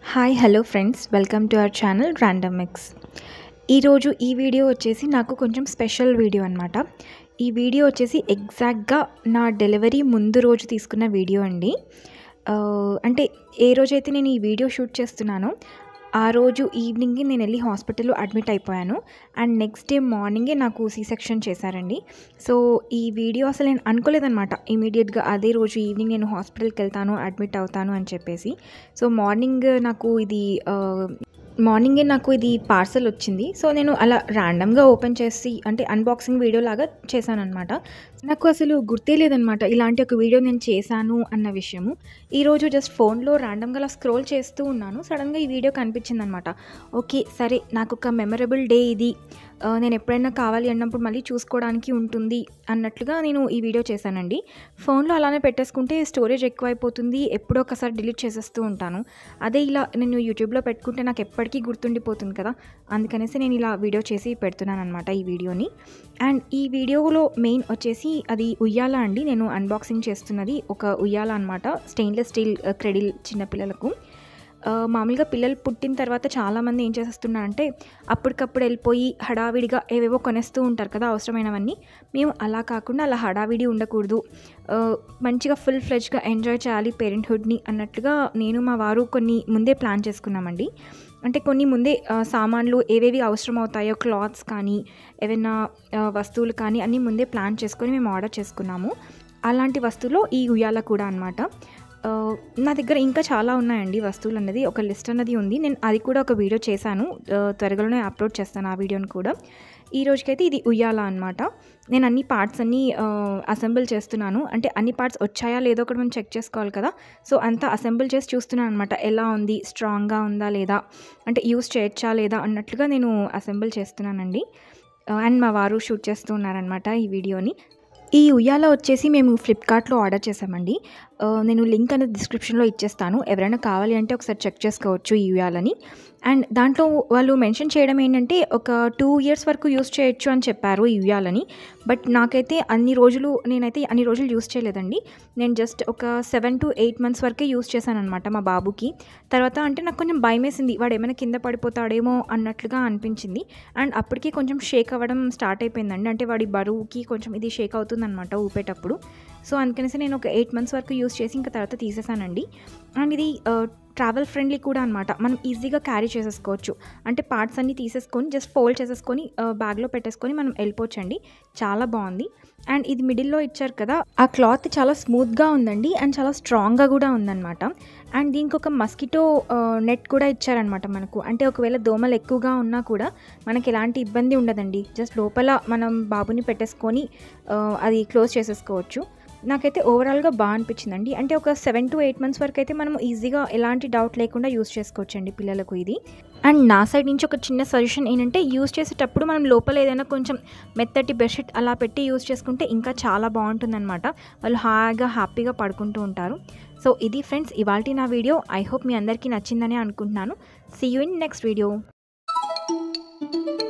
hi hello friends welcome to our channel random mix ఈరోజు ఈ video వచ్చేసి నాకు కొంచెం స్పెషల్ వీడియో అనమాట ఈ వీడియో వచ్చేసి ఎగ్జాక్ట్గా నా డెలివరీ ముందు రోజు తీసుకున్న వీడియో అండి ఆ, అంటే ఏ రోజైతే నేను ఈ వీడియో షూట్ చేస్తున్నానో ఆ రోజు ఈవినింగ్కి నేను వెళ్ళి హాస్పిటల్లో అడ్మిట్ అయిపోయాను అండ్ నెక్స్ట్ డే మార్నింగే నాకు సీ సెక్షన్ చేశారండి సో ఈ వీడియో అసలు నేను అనుకోలేదనమాట ఇమీడియట్గా అదే రోజు ఈవినింగ్ నేను హాస్పిటల్కి వెళ్తాను అడ్మిట్ అవుతాను అని చెప్పేసి సో మార్నింగ్ నాకు ఇది ఆ, మార్నింగే నాకు ఇది పార్సల్ వచ్చింది సో నేను అలా ర్యాండమ్గా ఓపెన్ చేసి అంటే అన్బాక్సింగ్ వీడియో లాగా చేశాను అనమాట నాకు అసలు గుర్తే లేదనమాట ఇలాంటి ఒక వీడియో నేను చేశాను అన్న విషయము ఈరోజు జస్ట్ ఫోన్లో ర్యాండమ్గా అలా స్క్రోల్ చేస్తూ ఉన్నాను సడన్గా ఈ వీడియో కనిపించింది అనమాట ఓకే సరే నాకు ఒక మెమరబుల్ డే ఇది ఆ, నేను ఎప్పుడైనా కావాలి అన్నప్పుడు మళ్ళీ చూసుకోవడానికి ఉంటుంది అన్నట్లుగా నేను ఈ వీడియో చేశానండి ఫోన్లో అలానే పెట్టేసుకుంటే స్టోరేజ్ ఎక్కువైపోతుంది ఎప్పుడో ఒకసారి డిలీట్ చేసేస్తూ ఉంటాను అదే ఇలా నేను యూట్యూబ్లో పెట్టుకుంటే నాకు ఎప్పటికీ గుర్తుండిపోతుంది కదా అందుకనేసి నేను ఇలా వీడియో చేసి పెడుతున్నాను అనమాట ఈ వీడియోని అండ్ ఈ వీడియోలో మెయిన్ వచ్చేసి అది ఉయ్యాల అండి నేను అన్బాక్సింగ్ చేస్తున్నది ఒక ఉయ్యాల అనమాట స్టెయిన్లెస్ స్టీల్ క్రెడిల్ చిన్నపిల్లలకు ఆ, మామూలుగా పిల్లలు పుట్టిన తర్వాత చాలామంది ఏం చేసేస్తున్నారంటే అప్పటికప్పుడు వెళ్ళిపోయి హడావిడిగా ఏవేవో కొనేస్తూ ఉంటారు కదా అవసరమైనవన్నీ మేము అలా కాకుండా అలా హడావిడి ఉండకూడదు ఆ, మంచిగా ఫుల్ ఫ్లెజ్గా ఎంజాయ్ చేయాలి పేరెంట్హుడ్ని అన్నట్లుగా నేను మా వారు కొన్ని ముందే ప్లాన్ చేసుకున్నామండి అంటే కొన్ని ముందే ఆ, సామాన్లు ఏవేవి అవసరం అవుతాయో క్లాత్స్ కానీ ఏవైనా ఆ, వస్తువులు కానీ అన్నీ ముందే ప్లాన్ చేసుకొని మేము ఆర్డర్ చేసుకున్నాము అలాంటి వస్తువులో ఈ ఉయ్యాల కూడా అనమాట ఆ, నా దగ్గర ఇంకా చాలా ఉన్నాయండి వస్తువులు అన్నది ఒక లిస్ట్ అన్నది ఉంది నేను అది కూడా ఒక వీడియో చేశాను ఆ, త్వరలోనే అప్లోడ్ చేస్తాను ఆ వీడియోని కూడా ఈ రోజుకైతే ఇది ఉయ్యాల అనమాట నేను అన్ని పార్ట్స్ అన్నీ అసెంబుల్ చేస్తున్నాను అంటే అన్ని పార్ట్స్ వచ్చాయా లేదో కూడా మనం చెక్ చేసుకోవాలి కదా సో అంతా అసెంబుల్ చేసి చూస్తున్నాను అనమాట ఎలా ఉంది స్ట్రాంగ్గా ఉందా లేదా అంటే యూస్ చేయొచ్చా లేదా అన్నట్లుగా నేను అసెంబుల్ చేస్తున్నానండి అండ్ మా వారు షూట్ చేస్తూ ఉన్నారనమాట ఈ వీడియోని ఈ ఉయ్యాల వచ్చేసి మేము ఫ్లిప్కార్ట్లో ఆర్డర్ చేసామండి ఆ, నేను లింక్ అనేది డిస్క్రిప్షన్లో ఇచ్చేస్తాను ఎవరైనా కావాలి అంటే ఒకసారి చెక్ చేసుకోవచ్చు ఈ ఉయ్యాలని అండ్ దాంట్లో వాళ్ళు మెన్షన్ చేయడం ఏంటంటే ఒక టూ ఇయర్స్ వరకు యూస్ చేయొచ్చు అని చెప్పారు ఈ ఉయ్యాలని బట్ నాకైతే అన్ని రోజులు నేనైతే అన్ని రోజులు యూస్ చేయలేదండి నేను జస్ట్ ఒక సెవెన్ టు ఎయిట్ మంత్స్ వరకే యూస్ చేశాను అనమాట మా బాబుకి తర్వాత అంటే నాకు కొంచెం భయం వేసింది వాడు ఏమైనా కింద పడిపోతాడేమో అన్నట్లుగా అనిపించింది అండ్ అప్పటికి కొంచెం షేక్ అవ్వడం స్టార్ట్ అయిపోయిందండి అంటే వాడి బరువుకి కొంచెం ఇది షేక్ అవుతుందన్నమాట ఊపేటప్పుడు సో అందుకనేసి నేను ఒక ఎయిట్ మంత్స్ వరకు యూస్ చేసి ఇంకా తర్వాత తీసేసానండి అండ్ ఇది ట్రావెల్ ఫ్రెండ్లీ కూడా అనమాట మనం ఈజీగా క్యారీ చేసేసుకోవచ్చు అంటే పార్ట్స్ అన్నీ తీసేసుకొని జస్ట్ ఫోల్డ్ చేసేసుకొని బ్యాగ్లో పెట్టేసుకొని మనం వెళ్ళిపోవచ్చండి చాలా బాగుంది అండ్ ఇది మిడిల్లో ఇచ్చారు కదా ఆ క్లాత్ చాలా స్మూత్గా ఉందండి అండ్ చాలా స్ట్రాంగ్గా కూడా ఉందన్నమాట అండ్ దీనికి ఒక మస్కిటో నెట్ కూడా ఇచ్చారనమాట మనకు అంటే ఒకవేళ దోమలు ఎక్కువగా ఉన్నా కూడా మనకి ఎలాంటి ఇబ్బంది ఉండదండి జస్ట్ లోపల మనం బాబుని పెట్టేసుకొని ఆ, అది క్లోజ్ చేసేసుకోవచ్చు నాకైతే ఓవరాల్గా బాగా అనిపించిందండి అంటే ఒక సెవెన్ టు ఎయిట్ మంత్స్ వరకు అయితే మనం ఈజీగా ఎలాంటి డౌట్ లేకుండా యూస్ చేసుకోవచ్చండి పిల్లలకు ఇది అండ్ నా సైడ్ నుంచి ఒక చిన్న సజెషన్ ఏంటంటే యూస్ చేసేటప్పుడు మనం లోపల ఏదైనా కొంచెం మెత్తటి బెడ్షీట్ అలా పెట్టి యూస్ చేసుకుంటే ఇంకా చాలా బాగుంటుందన్నమాట వాళ్ళు హాయిగా హ్యాపీగా పడుకుంటూ ఉంటారు సో ఇది ఫ్రెండ్స్ ఇవాళ నా వీడియో ఐ హోప్ మీ అందరికీ నచ్చిందని అనుకుంటున్నాను see you in next video